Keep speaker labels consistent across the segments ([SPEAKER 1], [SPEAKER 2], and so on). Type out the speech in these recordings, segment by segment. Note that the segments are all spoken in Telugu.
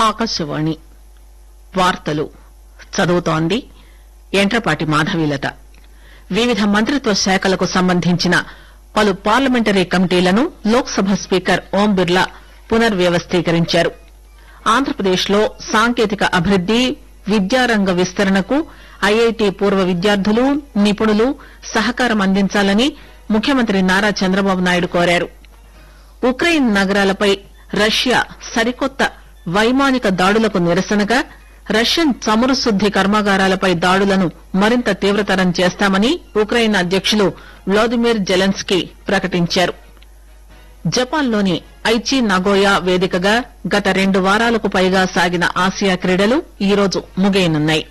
[SPEAKER 1] ఆకాశవాణి వార్తలు చదువుతోంది యంట్రపాటి మాధవీలత వివిధ మంత్రిత్వ శాఖలకు సంబంధించిన పలు పార్లమెంటరీ కమిటీలను లోక్ సభ స్పీకర్ ఓం బిర్లా పునర్వ్యవస్థీకరించారు ఆంధ్రప్రదేశ్ లో సాంకేతిక అభివృద్ది విద్యారంగ విస్తరణకు ఐఐటి పూర్వ విద్యార్థులు నిపుణులు సహకారం అందించాలని ముఖ్యమంత్రి నారా చంద్రబాబు నాయుడు కోరారు ఉక్రెయిన్ నగరాలపై రష్యా సరికొత్త వైమానిక దాడులకు నిరసనగా రష్యన్ చమురు శుద్ది కర్మాగారాలపై దాడులను మరింత తీవ్రతరం చేస్తామని ఉక్రెయిన్ అధ్యకులు వ్లాదిమిర్ జెలెన్స్కీ ప్రకటించారు జపాన్లోని ఐచి నగోయా వేదికగా గత రెండు వారాలకు పైగా సాగిన ఆసియా క్రీడలు ఈరోజు ముగియనున్నాయి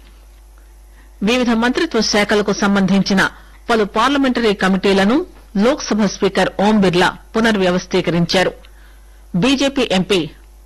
[SPEAKER 1] వివిధ మంత్రిత్వ శాఖలకు సంబంధించిన పలు పార్లమెంటరీ కమిటీలను లోక్ సభ స్పీకర్ ఓం బిర్లా పునర్వ్యవస్థీకరించారు బీజేపీ ఎంపీ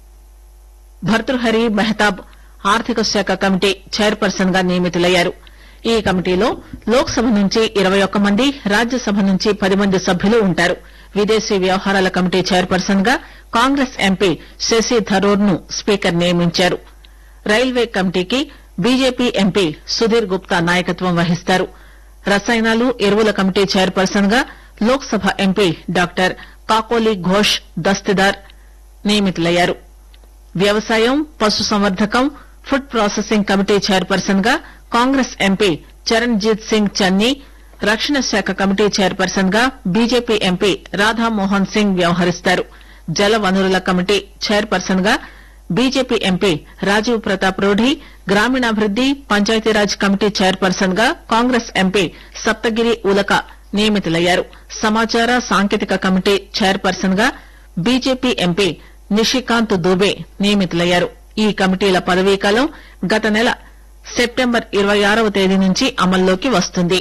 [SPEAKER 1] భర్తృహరి మెహతాబ్ ఆర్థిక శాఖ కమిటీ చైర్పర్సన్ గా నియమితులయ్యారు ఈ కమిటీలో లోక్ సభ నుంచి ఇరవై ఒక్క మంది రాజ్యసభ నుంచి పది మంది సభ్యులు ఉంటారు విదేశీ వ్యవహారాల కమిటీ చైర్పర్సన్ గా కాంగ్రెస్ ఎంపీ శశి థరూర్ ను స్పీకర్ నియమించారు రైల్వే కమిటీకి బీజేపీ ఎంపీ సుధీర్ గుప్తా నాయకత్వం వహిస్తారు రసాయనాలు ఎరువుల కమిటీ చైర్పర్సన్ గా లోక్ సభ ఎంపీ డాక్టర్ కాకోలి ఘోష్ దస్తిదార్ నియమితులయ్యారు వ్యవసాయం పశుసంవర్ధకం ఫుడ్ ప్రాసెసింగ్ కమిటీ చైర్పర్సన్ గా కాంగ్రెస్ ఎంపీ చరణ్జీత్ సింగ్ చన్నీ రక్షణ శాఖ కమిటీ చైర్పర్సన్ గా బీజేపీ ఎంపీ రాధామోహన్ సింగ్ వ్యవహరిస్తారు జల వనరుల కమిటీ చైర్పర్సన్ గా బీజేపీ ఎంపీ రాజీవ్ ప్రతాప్ రూఢి గ్రామీణాభివృద్ది పంచాయతీరాజ్ కమిటీ చైర్పర్సన్ గా కాంగ్రెస్ ఎంపీ సప్తగిరి ఉలక నియమితులయ్యారు సమాచార సాంకేతిక కమిటీ చైర్పర్సన్ గా బీజేపీ ఎంపీ నిషికాంత్ దుబే నియమితులయ్యారు ఈ కమిటీల పదవీకాలం గత నెల సెప్టెంబర్ ఇరవై ఆరవ తేదీ నుంచి అమల్లోకి వస్తుంది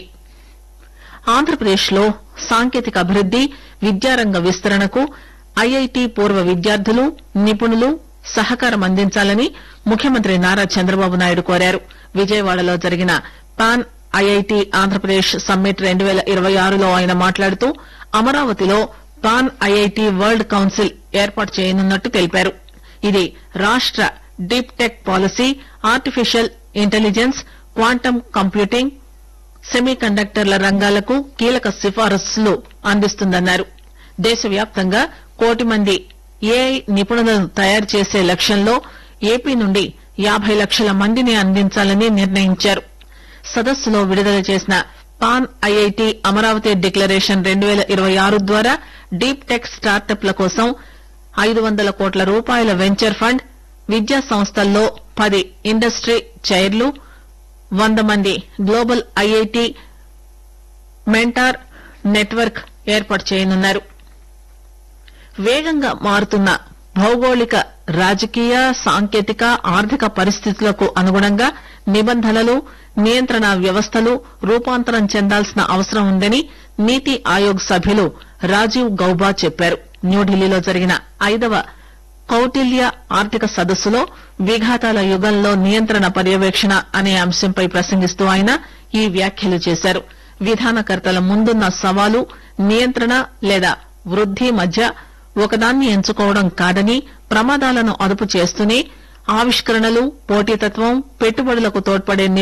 [SPEAKER 1] ఆంధ్రప్రదేశ్ లో సాంకేతిక అభివృద్ది విద్యారంగ విస్తరణకు ఐఐటి పూర్వ విద్యార్థులు నిపుణులు సహకారం అందించాలని ముఖ్యమంత్రి నారా చంద్రబాబు నాయుడు కోరారు విజయవాడలో జరిగిన పాన్ ఐఐటి ఆంధ్రప్రదేశ్ సమ్మిట్ రెండు పేల ఇరవై ఆరులో ఆయన మాట్లాడుతూ అమరావతిలో పాన్ ఐఐటి వరల్డ్ కౌన్సిల్ ఏర్పాటు చేయనున్నట్టు తెలిపారు ఇది రాష్ట deep tech policy artificial intelligence quantum computing semi కండక్టర్ల రంగాలకు కీలక సిఫారసులు అందిస్తుందన్నారు దేశవ్యాప్తంగా కోటి మంది ఏఐ నిపుణులను తయారు చేసే లక్ష్యంలో ఏపీ నుండి యాబై లక్షల మందిని అందించాలని నిర్ణయించారు సదస్సులో విడుదల చేసిన పాన్ ఐఐటి అమరావతి డిక్లరేషన్ రెండు పేల ఇరవై ఆరు ద్వారా డీప్ టెక్ స్టార్టప్ల కోసం ఐదు వందల కోట్ల రూపాయల వెంచర్ ఫండ్ విద్యా సంస్థల్లో పది ఇండస్ట్రీ చైర్లు వంద మంది గ్లోబల్ ఐఐటి మెంటార్ నెట్వర్క్ ఏర్పాటు చేయనున్నారు వేగంగా మారుతున్న భౌగోళిక రాజకీయ సాంకేతిక ఆర్థిక పరిస్థితులకు అనుగుణంగా నిబంధనలు నియంత్రణ వ్యవస్థలు రూపాంతరం చెందాల్సిన అవసరం ఉందని నీతి ఆయోగ్ సభ్యులు రాజీవ్ గౌబా చెప్పారు న్యూఢిల్లీలో జరిగిన ఐదవ కౌటిల్య ఆర్థిక సదస్సులో విఘాతాల యుగంలో నియంత్రణ పర్యవేక్షణ అనే అంశంపై ప్రసంగిస్తూ ఆయన ఈ వ్యాఖ్యలు చేశారు విధానకర్తల ముందున్న సవాలు నియంత్రణ లేదా వృద్ది మధ్య ఒకదాన్ని ఎంచుకోవడం కాదని ప్రమాదాలను అదుపు చేస్తూనే ఆవిష్కరణలు పోటీతత్వం పెట్టుబడులకు తోడ్పడే